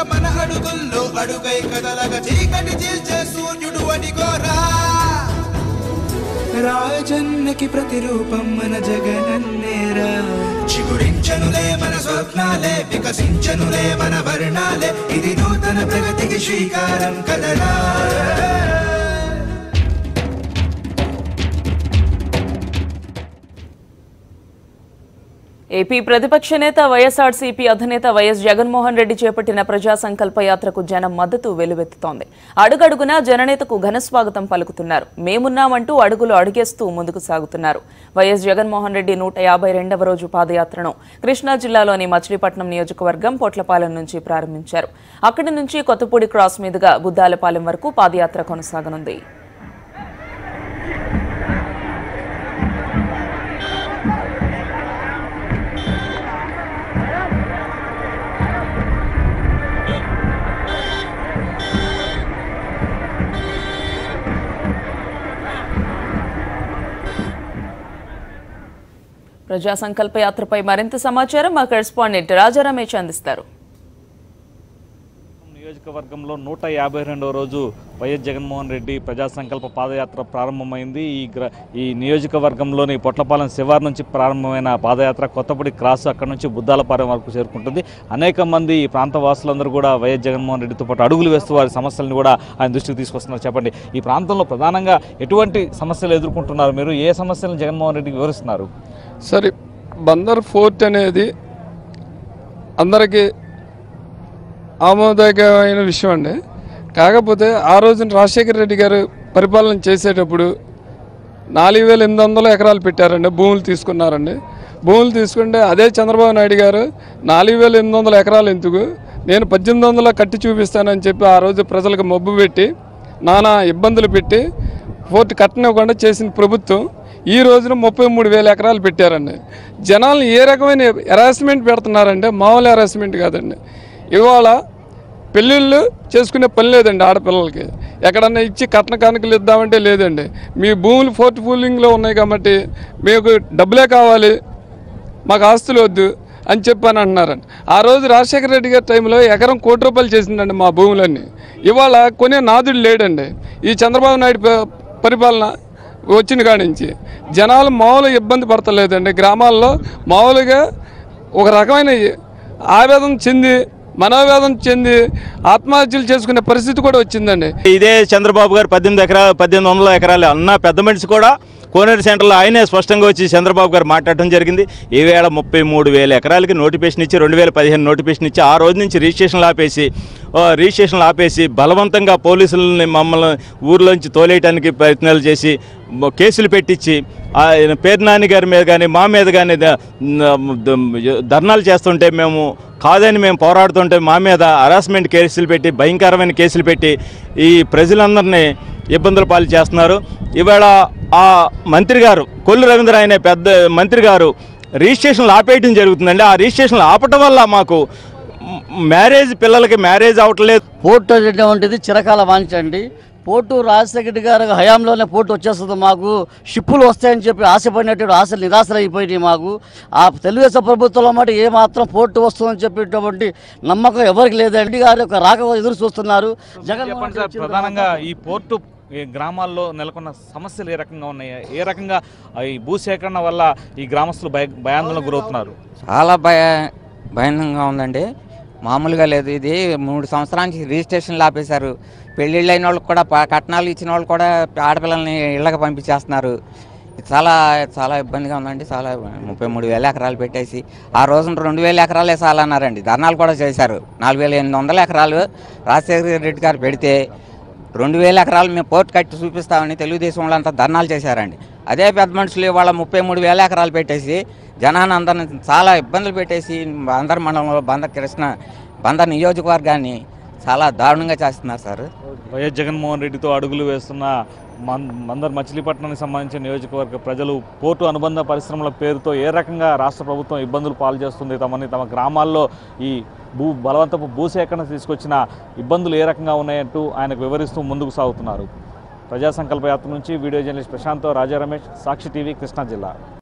మన అడుగుల్లో అడుగై కదలగ చీకటి చీల్చే సూర్యుడు అడిగోరా రాజన్నకి ప్రతిరూపం మన జగనన్నేరా చిగురించనులే మన స్వప్నాలే వికసించనులే మన వర్ణాలే ఇది నూతన ప్రగతికి శ్రీకారం కదరా ఏపీ ప్రతిపక్ష నేత వైఎస్ఆర్సీపీ అధినేత వైఎస్ జగన్మోహన్ రెడ్డి చేపట్టిన ప్రజా సంకల్ప యాత్రకు జనం మద్దతు వెలువెత్తుతోంది అడుగడుగునా జననేతకు ఘనస్వాగతం పలుకుతున్నారు మేమున్నామంటూ అడుగులు అడుగేస్తూ ముందుకు సాగుతున్నారు వైఎస్ జగన్మోహన్ రెడ్డి నూట యాభై రెండవ రోజు పాదయాత్రను కృష్ణా జిల్లాలోని మచిలీపట్నం నియోజకవర్గం పొట్లపాలెం నుంచి ప్రారంభించారు అక్కడి నుంచి కొత్తపూడి క్రాస్ మీదుగా బుద్దాలపాలెం వరకు పాదయాత్ర కొనసాగనుంది ప్రజా సంకల్ప యాత్రపై మరింత సమాచారం మా కరెస్పాండెంట్ రాజా రమేష్ అందిస్తారు నియోజకవర్గంలో నూట యాభై రెండవ రోజు వైఎస్ జగన్మోహన్ రెడ్డి ప్రజా సంకల్ప పాదయాత్ర ప్రారంభమైంది ఈ గ్ర ఈ నియోజకవర్గంలోని పొట్లపాలెం శివారు నుంచి ప్రారంభమైన పాదయాత్ర కొత్తపూడి క్రాస్ అక్కడ నుంచి బుద్దాలపాలెం వరకు చేరుకుంటుంది అనేక మంది ఈ ప్రాంత వాసులందరూ కూడా వైఎస్ జగన్మోహన్ రెడ్డితో పాటు అడుగులు వేస్తూ వారి సమస్యలను కూడా ఆయన దృష్టికి తీసుకొస్తున్నారు చెప్పండి ఈ ప్రాంతంలో ప్రధానంగా ఎటువంటి సమస్యలు ఎదుర్కొంటున్నారు మీరు ఏ సమస్యలను జగన్మోహన్ రెడ్డికి వివరిస్తున్నారు సరే బందర్ ఫోర్ట్ అనేది అందరికీ ఆమోదకమైన విషయం అండి కాకపోతే ఆ రోజున రాజశేఖర రెడ్డి గారు పరిపాలన చేసేటప్పుడు నాలుగు వేల ఎనిమిది వందల ఎకరాలు పెట్టారండి భూములు తీసుకున్నారండి భూములు తీసుకుంటే అదే చంద్రబాబు నాయుడు గారు నాలుగు వేల ఎనిమిది వందల ఎకరాలు ఎందుకు నేను పద్దెనిమిది వందల కట్టి చూపిస్తానని చెప్పి ఆ రోజు ప్రజలకు మబ్బు పెట్టి నానా ఇబ్బందులు పెట్టి ఫోర్ట్ కట్టనివ్వకుండా చేసిన ప్రభుత్వం ఈ రోజున ముప్పై మూడు వేల ఎకరాలు పెట్టారండి జనాలను ఏ రకమైన హెరాస్మెంట్ పెడుతున్నారంటే మామూలు హెరాస్మెంట్ కాదండి ఇవాళ పెళ్ళిళ్ళు చేసుకునే పని లేదండి ఆడపిల్లలకి ఎక్కడన్నా ఇచ్చి కట్న కానుకలు ఇద్దామంటే లేదండి మీ భూములు ఫోర్ట్ ఫూలింగ్లో ఉన్నాయి కాబట్టి మీకు డబ్బులే కావాలి మాకు ఆస్తులు వద్దు అని చెప్పి అని అంటున్నారండి ఆ రోజు రాజశేఖర రెడ్డి గారి టైంలో ఎకరం కోటి రూపాయలు చేసిందండి మా భూములన్నీ ఇవాళ కొనే నాదుడు లేడండి ఈ చంద్రబాబు నాయుడు ప- పరిపాలన వచ్చిన కాడి నుంచి జనాలు మామూలు ఇబ్బంది పడతలేదండి గ్రామాల్లో మామూలుగా ఒక రకమైన ఆవేదన చెంది మనోవేదన చెంది ఆత్మహత్యలు చేసుకునే పరిస్థితి కూడా వచ్చిందండి ఇదే చంద్రబాబు గారు పద్దెనిమిది ఎకరాలు పద్దెనిమిది వందల ఎకరాలు అన్న పెద్ద మనిషి కూడా కోనేరు సెంటర్లో ఆయనే స్పష్టంగా వచ్చి చంద్రబాబు గారు మాట్లాడటం జరిగింది ఈవేళ ముప్పై మూడు వేల ఎకరాలకి నోటిఫికేషన్ ఇచ్చి రెండు వేల పదిహేను నోటిఫికేషన్ ఇచ్చి ఆ రోజు నుంచి రిజిస్ట్రేషన్లు ఆపేసి ఆ, రిజిస్ట్రేషన్లు ఆపేసి బలవంతంగా పోలీసులని మమ్మల్ని ఊర్లోంచి తోలేయటానికి ప్రయత్నాలు చేసి మ- కేసులు పెట్టించి ఆయన పేరు నాని గారి మీద కానీ మా మీద కానీ ద- ద- ధర్నాలు చేస్తుంటే మేము కాదని మేము పోరాడుతుంటే మా మీద హరాస్మెంట్ కేసులు పెట్టి భయంకరమైన కేసులు పెట్టి ఈ ప్రజలందరినీ ఇబ్బందుల పాలు చేస్తున్నారు ఇవాళ ఆ మంత్రి గారు కొల్లు రవీంద్ర అనే పెద్ద మంత్రి గారు రిజిస్ట్రేషన్లు ఆపేయడం జరుగుతుందండి ఆ రిజిస్ట్రేషన్లు ఆపటం వల్ల మాకు మ్- మ్యారేజ్ పిల్లలకి మ్యారేజ్ అవట్లేదు పోర్టు అనేటువంటిది చిరకాల వాంచండి పోర్టు రాజశేఖర గారి హయాంలోనే పోర్టు వచ్చేస్తుంది మాకు షిప్పులు వస్తాయని చెప్పి ఆశపడినటువంటి ఆశలు నిరాశలు అయిపోయినాయి మాకు ఆ తెలుగుదేశం ప్రభుత్వంలో మాట ఏ మాత్రం పోర్టు వస్తుందని చెప్పేటువంటి నమ్మకం ఎవరికి లేదండి గారి యొక్క రాక ఎదురు చూస్తున్నారు జగన్మోహన్ చెప్పండి రెడ్డి సార్ వచ్చిన ప్రధానంగా ఈ పోర్టు ఈ గ్రామాల్లో నెలకొన్న సమస్యలు ఏ రకంగా ఉన్నాయి ఏ రకంగా ఆ ఈ భూసేకరణ వల్ల ఈ గ్రామస్తులు భయ భయాందోళనకు గురవుతున్నారు చాలా భయ భయంగా ఉందండి మామూలుగా లేదు ఇది మూడు సంవత్సరాల నుంచి రిజిస్ట్రేషన్లు ఆపేశారు పెళ్ళిళ్ళు అయిన వాళ్ళకి కూడా ప- కట్నాలు ఇచ్చిన వాళ్ళు కూడా ఆడపిల్లల్ని ఇళ్ళకి పంపించేస్తున్నారు ఇది చాలా చాలా ఇబ్బందిగా ఉందండి చాలా ముప్పై మూడు వేల ఎకరాలు పెట్టేసి ఆ రోజున రెండు వేల ఎకరాలే చాలన్నారండి ధర్నాలు కూడా చేశారు నాలుగు వేల ఎనిమిది వందల ఎకరాలు రాజశేఖర రెడ్డి గారు పెడితే రెండు వేల ఎకరాలు మేము పోర్ట్ కట్టి చూపిస్తామని తెలుగుదేశం వాళ్ళంతా ధర్నాలు చేశారండి అదే పెద్ద మనుషులు ఇవాళ ముప్పై మూడు వేల ఎకరాలు పెట్టేసి జనాన్ని అందరిని చాలా ఇబ్బందులు పెట్టేసి బందర్ మండలంలో బందర్ కృష్ణ బందర్ నియోజకవర్గాన్ని చాలా దారుణంగా చేస్తున్నారు సార్ వైఎస్ జగన్మోహన్ రెడ్డితో అడుగులు వేస్తున్న మన్ మందర్ మచిలీపట్నానికి సంబంధించిన నియోజకవర్గ ప్రజలు పోర్టు అనుబంధ పరిశ్రమల పేరుతో ఏ రకంగా రాష్ట్ర ప్రభుత్వం ఇబ్బందులు పాలు చేస్తుంది తమని తమ గ్రామాల్లో ఈ భూ బలవంతపు భూసేకరణ తీసుకొచ్చిన ఇబ్బందులు ఏ రకంగా ఉన్నాయంటూ ఆయనకు వివరిస్తూ ముందుకు సాగుతున్నారు ప్రజా సంకల్ప యాత్ర నుంచి video journalist Prashant Raja Ramesh Sakshi TV Krishna జిల్లా